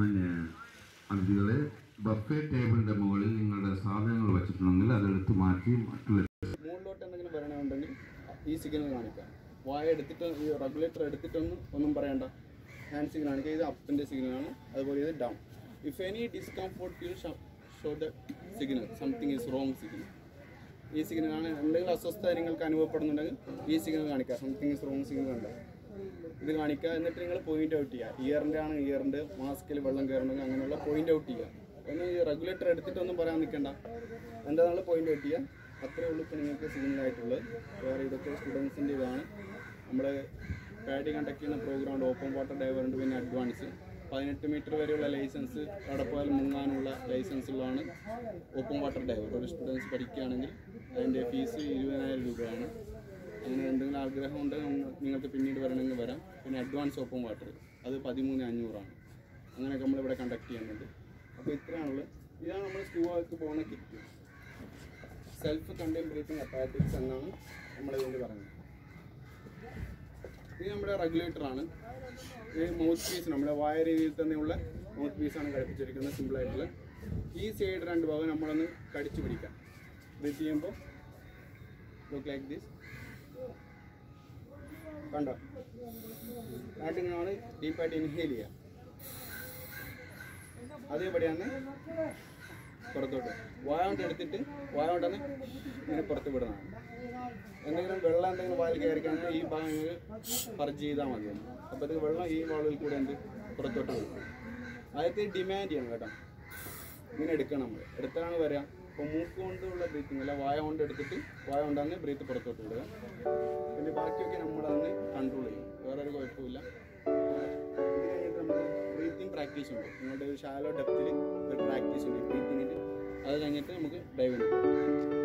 പിന്നെ അതിഥികളെ ബഫേ ടേബിളിന്റെ മുകളിൽ നിങ്ങളുടെ സാധനങ്ങൾ വെച്ചിട്ടുണ്ടെങ്കിൽ അതെടുത്ത് മാറ്റി മറ്റുള്ള മുകളിലോട്ട് എന്തെങ്കിലും വരണമെന്നുണ്ടെങ്കിൽ ഈ സിഗ്നൽ കാണിക്കാം വായ എടുത്തിട്ട് ഈ റെഗുലേറ്റർ എടുത്തിട്ടൊന്നും ഒന്നും പറയണ്ട ഹാൻഡ് സിഗ്നൽ കാണിക്കുക ഇത് അപ്പിൻ്റെ സിഗ്നലാണ് അതുപോലെ ഇത് down if any discomfort you show the signal something is wrong signal ഈ സിഗ്നലാണ് എന്തെങ്കിലും അസ്വസ്ഥത നിങ്ങൾക്ക് അനുഭവപ്പെടുന്നുണ്ടെങ്കിൽ ഈ സിഗ്നൽ കാണിക്കുക സംതിങ് ഈസ് റോങ് സിഗ്നൽ കണ്ട ഇത് കാണിക്കുക എന്നിട്ട് നിങ്ങൾ പോയിന്റ് ഔട്ട് ചെയ്യുക ഇയറിൻ്റെ ആണ് ഇയറിൻ്റെ മാസ്കിൽ വെള്ളം കയറണമെങ്കിൽ അങ്ങനെയുള്ള പോയിന്റ് ഔട്ട് ചെയ്യുക ഒന്ന് ഈ റെഗുലേറ്റർ എടുത്തിട്ടൊന്നും പറയാൻ നിൽക്കണ്ട എന്താണെന്നുള്ള പോയിന്റ് ഔട്ട് ചെയ്യുക അത്രേ ഉള്ളൂ ഇപ്പോൾ നിങ്ങൾക്ക് സിഗ്നലായിട്ടുള്ളത് വേറെ ഇതൊക്കെ സ്റ്റുഡൻസിൻ്റെ ഇതാണ് നമ്മൾ പാഡി കണ്ടക്ട് ചെയ്യുന്ന പ്രോഗ്രാം ഓപ്പൺ വാട്ടർ ഡൈവർ ഉണ്ട് പിന്നെ അഡ്വാൻസ് പതിനെട്ട് മീറ്റർ വരെയുള്ള ലൈസൻസ് അവിടെ പോയാൽ മുങ്ങാനുള്ള ലൈസൻസുള്ളതാണ് ഓപ്പൺ വാട്ടർ ഡൈവർ ഒരു സ്റ്റുഡൻസ് പഠിക്കുകയാണെങ്കിൽ അതിൻ്റെ ഫീസ് ഇരുപതിനായിരം രൂപയാണ് അങ്ങനെ എന്തെങ്കിലും ആഗ്രഹം ഉണ്ടെങ്കിൽ നിങ്ങൾക്ക് പിന്നീട് വരണമെങ്കിൽ വരാം പിന്നെ അഡ്വാൻസ് ഓപ്പൺ വാട്ടർ അത് പതിമൂന്ന് അഞ്ഞൂറാണ് അങ്ങനെയൊക്കെ നമ്മളിവിടെ കണ്ടക്ട് ചെയ്യുന്നുണ്ട് അപ്പോൾ ഇത്രയാണുള്ളത് ഇതാണ് നമ്മൾ സ്കൂളുകൾക്ക് പോകുന്ന kit self contain breathing apparatus എന്നാണ് നമ്മൾ ഇതിന് പറയുന്നത് ഇത് നമ്മുടെ റെഗുലേറ്റർ ആണ് ഇത് മൗത്ത് പീസ് നമ്മുടെ വായ രീതിയിൽ തന്നെയുള്ള മൗത്ത് പീസാണ് ഘടിപ്പിച്ചിരിക്കുന്നത് സിമ്പിൾ ആയിട്ടുള്ള ഈ സൈഡ് രണ്ട് ഭാഗം നമ്മളൊന്ന് കടിച്ചു പിടിക്കാം ബ്രീത്ത് ചെയ്യുമ്പോൾ ലുക്ക് ലൈക്ക് ദിസ് കണ്ടോ സ്റ്റാർട്ടിങ്ങാണ് ഡീപ്പായിട്ട് ഇൻഹേൽ ചെയ്യുക അതേപടിയാണ് പുറത്തോട്ട് വായ കൊണ്ട് എടുത്തിട്ട് വായ കൊണ്ടാണ് ഇങ്ങനെ പുറത്ത് വിടുന്നതാണ് എന്തെങ്കിലും വെള്ളം എന്തെങ്കിലും വായിൽ കയറിക്കാണെങ്കിൽ ഈ ഭാഗം ഇങ്ങനെ പറിച്ച് ചെയ്താൽ മതിയാണ് അപ്പോഴത്തേക്ക് വെള്ളം ഈ വാളിൽ കൂടെ എന്ത് പുറത്തോട്ട് വരും ആദ്യത്തെ ഡിമാൻഡ് ചെയ്യണം കേട്ടോ ഇങ്ങനെ എടുക്കണം നമ്മൾ എടുത്താണ് വരാം അപ്പോൾ മൂക്ക് കൊണ്ടുള്ള ബ്രീത്തിങ് അല്ല വായ കൊണ്ട് എടുത്തിട്ട് വായ കൊണ്ടാണ് ബ്രീത്ത് പുറത്തോട്ട് വിടുക പിന്നെ ബാക്കിയൊക്കെ നമ്മളന്ന് കൺട്രോൾ ചെയ്യും വേറെ ഒരു കുഴപ്പമില്ല ഇത് കഴിഞ്ഞിട്ട് നമ്മൾ ബ്രീത്തിങ് പ്രാക്ടീസ് ഉണ്ട് നിങ്ങളുടെ ഒരു ഷാലോ ഡെപ്തിൽ ഒരു പ്രാക്ടീസ് ഉണ്ട് ബ്രീത്തിങ്ങിൽ അത് കഴിഞ്ഞിട്ട് നമുക്ക് ഡൈവിന്